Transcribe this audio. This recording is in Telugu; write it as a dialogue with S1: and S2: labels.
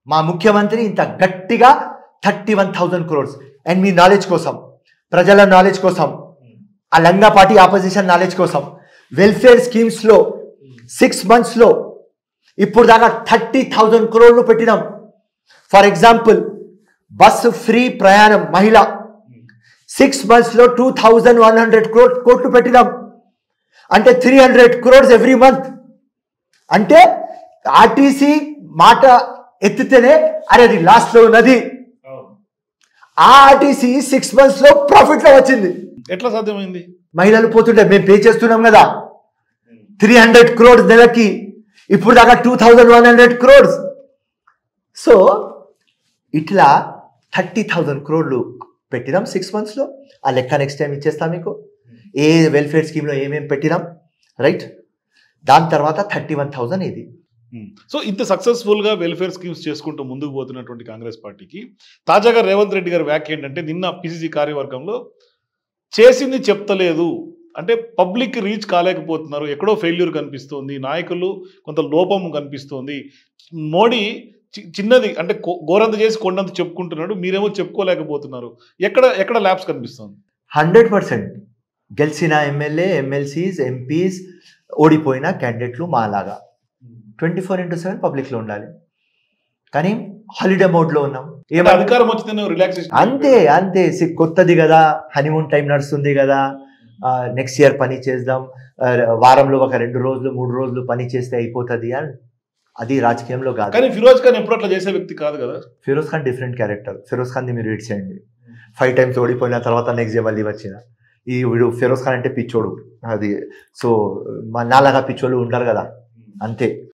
S1: మా ముఖ్యమంత్రి ఇంత గట్టిగా thirty one thousand crores and మీ నాలెడ్జ్ కోసం ప్రజల నాలెడ్జ్ కోసం ఆ లంగా పార్టీ ఆపోజిషన్ నాలెడ్జ్ కోసం వెల్ఫేర్ స్కీమ్స్లో సిక్స్ మంత్స్లో ఇప్పుడు దాకా థర్టీ థౌజండ్ క్రోర్లు పెట్టినాం ఫర్ ఎగ్జాంపుల్ బస్సు ఫ్రీ ప్రయాణం మహిళ సిక్స్ మంత్స్లో two thousand one hundred crore కోట్లు పెట్టినాం అంటే three hundred crores every month అంటే ఆర్టీసీ మాట ఎత్తితేనే అరే అది లాస్ట్లో ఉన్నది ఆ ఆర్టీసీ సిక్స్ మంత్స్లో ప్రాఫిట్లో వచ్చింది
S2: ఎట్లా సాధ్యమైంది
S1: మహిళలు పోతుంటే మేము పే చేస్తున్నాం కదా త్రీ హండ్రెడ్ క్రోడ్స్ నెలకి ఇప్పుడు దాకా two thousand one hundred crores so ఇట్లా థర్టీ థౌజండ్ క్రోడ్లు పెట్టినాం సిక్స్ మంత్స్లో ఆ లెక్క నెక్స్ట్ టైం ఇచ్చేస్తాం మీకు ఏ వెల్ఫేర్ స్కీమ్లో ఏమేమి పెట్టినాం రైట్ దాని తర్వాత థర్టీ వన్ థౌజండ్ ఇది
S2: సో ఇంత సక్సెస్ఫుల్ గా వెల్ఫేర్ స్కీమ్స్ చేసుకుంటూ ముందుకు పోతున్నటువంటి కాంగ్రెస్ పార్టీకి తాజాగా రేవంత్ రెడ్డి గారి వ్యాఖ్య ఏంటంటే నిన్న పిసిసి కార్యవర్గంలో చేసింది చెప్తలేదు అంటే పబ్లిక్ రీచ్ కాలేకపోతున్నారు ఎక్కడో ఫెయిల్యూర్ కనిపిస్తోంది నాయకులు కొంత లోపం కనిపిస్తోంది మోడీ చి- చిన్నది అంటే కో- గోరంత చేసి కొండంత చెప్పుకుంటున్నాడు మీరేమో చెప్పుకోలేకపోతున్నారు ఎక్కడ ఎక్కడ ల్యాబ్స్ కనిపిస్తోంది
S1: హండ్రెడ్ పర్సెంట్ గెలిచిన ఎమ్మెల్యే ఎమ్మెల్సీస్ ఎంపీస్ ఓడిపోయిన క్యాండిడేట్లు మాలాగా ట్వంటీ ఫోర్ ఇంటూ సెవెన్ పబ్లిక్లో ఉండాలి కానీ హాలిడే మోడ్లో ఉన్నాం
S2: అంటే
S1: ఏమన్నా
S2: అధికారం వచ్చిందని రిలాక్సేషన్
S1: అంతే అంతే సి- కొత్తది కదా హనీమూన్ టైం నడుస్తుంది కదా నెక్స్ట్ ఇయర్ పని చేద్దాం ఆ, వారంలో ఒక రెండు రోజులు మూడు రోజులు పని చేస్తే అయిపోతుంది అని అది రాజకీయంలో కాదు
S2: కానీ ఫిరోజ్ ఖాన్ ఎప్పుడు అట్లా చేసే వ్యక్తి కాదు కదా
S1: ఫిరోజ్ ఖాన్ డిఫరెంట్ క్యారెక్టర్ ఫిరోజ్ ఖాన్ది మీరు రీడ్ చేయండి ఫైవ్ టైమ్స్ ఓడిపోయిన తర్వాత నెక్స్ట్ డే మళ్ళీ వచ్చిన ఈ వీడు ఫిరోజ్ ఖాన్ అంటే పిచ్చోడు అది సో మా నాలాగా పిచ్చోళ్ళు ఉండరు కదా అంతే